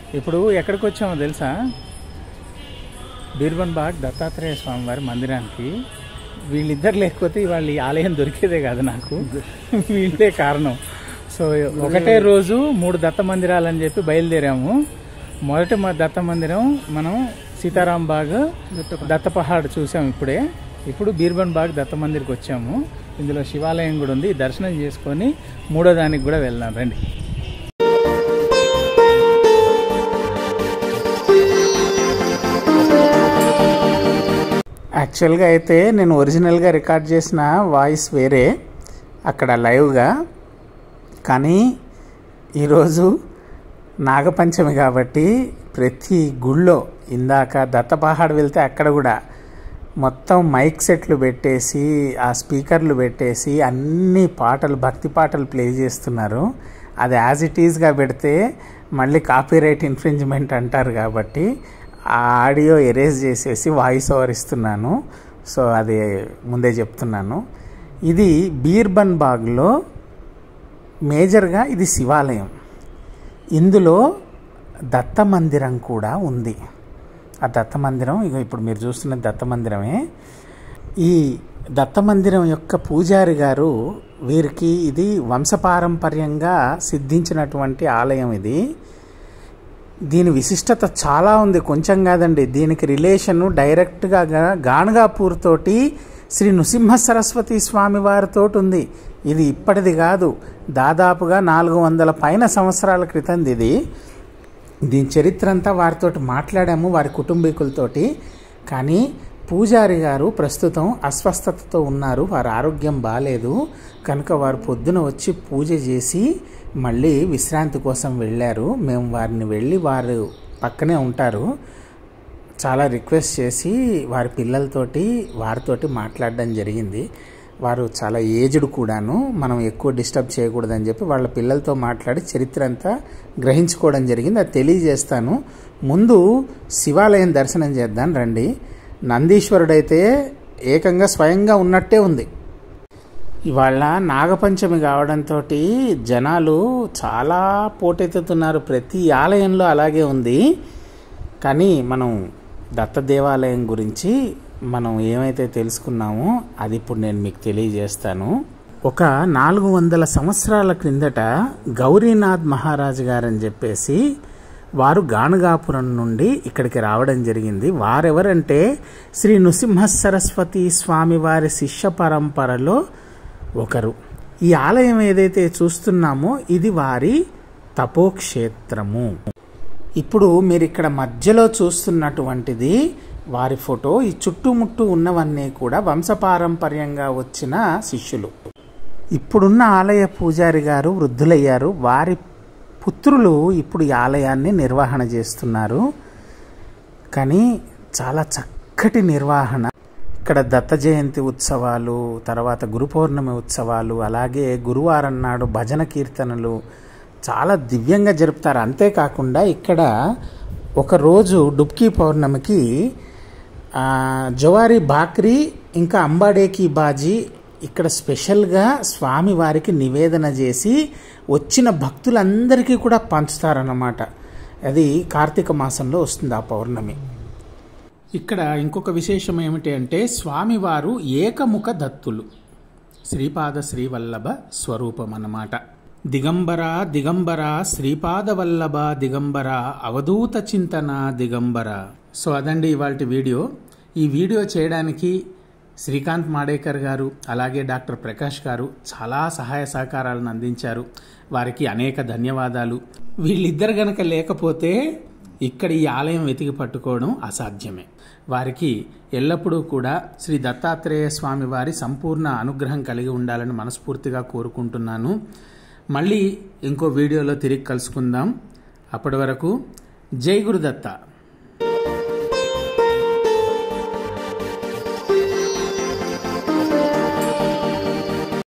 ఇప్పుడు ఎక్కడికి వచ్చామో తెలుసా బీర్బన్ బాగ్ దత్తాత్రేయ స్వామి వారి మందిరానికి వీళ్ళిద్దరు లేకపోతే ఇవాళ ఈ ఆలయం దొరికేదే కాదు నాకు వీళ్ళే కారణం సో ఒకటే రోజు మూడు దత్త మందిరాలని చెప్పి బయలుదేరాము మొదటి మ- దత్త మందిరం మనం సీతారాం బాగ్ దత్తపహాడ్ చూసాం ఇప్పుడే ఇప్పుడు బీర్బన్ బాగ్ దత్త మందిర్కి వచ్చాము ఇందులో శివాలయం కూడా ఉంది దర్శనం చేసుకొని మూడో దానికి కూడా వెళ్దాం రండి యాక్చువల్గా అయితే నేను ఒరిజినల్గా రికార్డ్ చేసిన వాయిస్ వేరే అక్కడ లైవ్గా కానీ ఈరోజు నాగపంచమి కాబట్టి ప్రతి గుళ్ళో ఇందాక దత్తపహాడ్ వెళ్తే అక్కడ కూడా మొత్తం మైక్ సెట్లు పెట్టేసి ఆ స్పీకర్లు పెట్టేసి అన్ని పాటలు భక్తి పాటలు ప్లే చేస్తున్నారు అది యాజ్ ఇట్ ఈజ్గా పెడితే మళ్ళీ కాపీరైట్ ఇన్ఫ్రింజ్మెంట్ అంటారు కాబట్టి ఆ ఆడియో ఎరేజ్ చేసేసి వాయిస్ ఓవర్ ఇస్తున్నాను సో అది ముందే చెప్తున్నాను ఇది బీర్బన్ బాగ్లో మేజర్గా ఇది శివాలయం ఇందులో దత్త మందిరం కూడా ఉంది ఆ దత్త మందిరం ఇగో ఇప్పుడు మీరు చూస్తున్న దత్త మందిరమే ఈ దత్త మందిరం యొక్క పూజారి గారు వీరికి ఇది వంశపారంపర్యంగా సిద్ధించినటువంటి ఆలయం ఇది దీని విశిష్టత చాలా ఉంది కొంచెం కాదండి దీనికి రిలేషను డైరెక్ట్గా గా- గాణగాపూర్ తోటి శ్రీ నృసింహ సరస్వతి స్వామి వారితో ఉంది ఇది ఇప్పటిది కాదు దాదాపుగా నాలుగు వందల పైన సంవత్సరాల క్రితం ఇది దీని చరిత్ర అంతా వారితో మాట్లాడాము వారి కుటుంబీకులతోటి కానీ పూజారి గారు ప్రస్తుతం అస్వస్థతతో ఉన్నారు వారి ఆరోగ్యం బాగాలేదు కనుక వారు పొద్దున వచ్చి పూజ చేసి మళ్ళీ విశ్రాంతి కోసం వెళ్ళారు మేము వారిని వెళ్ళి వారు పక్కనే ఉంటారు చాలా రిక్వెస్ట్ చేసి వారి పిల్లలతోటి వారితోటి మాట్లాడడం జరిగింది వారు చాలా ఏజ్డ్ కూడాను మనం ఎక్కువ డిస్టర్బ్ చేయకూడదని చెప్పి వాళ్ళ పిల్లలతో మాట్లాడి చరిత్ర అంతా గ్రహించుకోవడం జరిగింది అది తెలియజేస్తాను ముందు శివాలయం దర్శనం చేద్దాం రండి నందీశ్వరుడైతే ఏకంగా స్వయంగా ఉన్నట్టే ఉంది ఇవాళ నాగపంచమి కావడంతో జనాలు చాలా పోటెత్తుతున్నారు ప్రతి ఆలయంలో అలాగే ఉంది కానీ మనం దత్త దేవాలయం గురించి మనం ఏమైతే తెలుసుకున్నామో అది ఇప్పుడు నేను మీకు తెలియజేస్తాను ఒక నాలుగు వందల సంవత్సరాల క్రిందట గౌరీనాథ్ మహారాజు గారని చెప్పేసి వారు గాణగాపురం నుండి ఇక్కడికి రావడం జరిగింది వారెవరంటే శ్రీ నృసింహ సరస్వతి స్వామి వారి శిష్య పరంపరలో ఒకరు ఈ ఆలయం ఏదైతే చూస్తున్నామో ఇది వారి తపోక్షేత్రము ఇప్పుడు మీరు ఇక్కడ మధ్యలో చూస్తున్నటువంటిది వారి ఫోటో ఈ చుట్టుముట్టు ఉన్నవన్నీ కూడా వంశపారంపర్యంగా వచ్చిన శిష్యులు ఇప్పుడున్న ఆలయ పూజారి గారు వృద్ధులయ్యారు వారి పుత్రులు ఇప్పుడు ఈ ఆలయాన్ని నిర్వహణ చేస్తున్నారు కానీ చాలా చక్కటి నిర్వహణ ఇక్కడ దత్త జయంతి ఉత్సవాలు తర్వాత గురు పౌర్ణమి ఉత్సవాలు అలాగే గురువారం నాడు భజన కీర్తనలు చాలా దివ్యంగా జరుపుతారు అంతేకాకుండా ఇక్కడ ఒకరోజు డుబ్కీ పౌర్ణమికి ఆ, జవారీ బాక్రీ ఇంకా అంబాడేకి బాజీ ఇక్కడ స్పెషల్గా స్వామివారికి నివేదన చేసి వచ్చిన భక్తులందరికీ కూడా పంచుతారన్నమాట అది కార్తీక మాసంలో వస్తుంది ఆ పౌర్ణమి ఇక్కడ ఇంకొక విశేషం ఏమిటి అంటే స్వామివారు ఏకముఖ దత్తులు శ్రీపాద శ్రీవల్లభ స్వరూపం అన్నమాట దిగంబర దిగంబర శ్రీపాద వల్లభ దిగంబర అవధూత చింతన దిగంబర సో అదండి ఇవాళ వీడియో ఈ వీడియో చేయడానికి శ్రీకాంత్ మాడేకర్ గారు అలాగే డాక్టర్ ప్రకాష్ గారు చాలా సహాయ సహకారాలను అందించారు వారికి అనేక ధన్యవాదాలు వీళ్ళిద్దరు గనక లేకపోతే ఇక్కడ ఈ ఆలయం వెతికి పట్టుకోవడం అసాధ్యమే వారికి ఎల్లప్పుడూ కూడా శ్రీ దత్తాత్రేయ స్వామి వారి సంపూర్ణ అనుగ్రహం కలిగి ఉండాలని మనస్ఫూర్తిగా కోరుకుంటున్నాను మళ్ళీ ఇంకో వీడియోలో తిరిగి కలుసుకుందాం అప్పటి వరకు జై గురుదత్త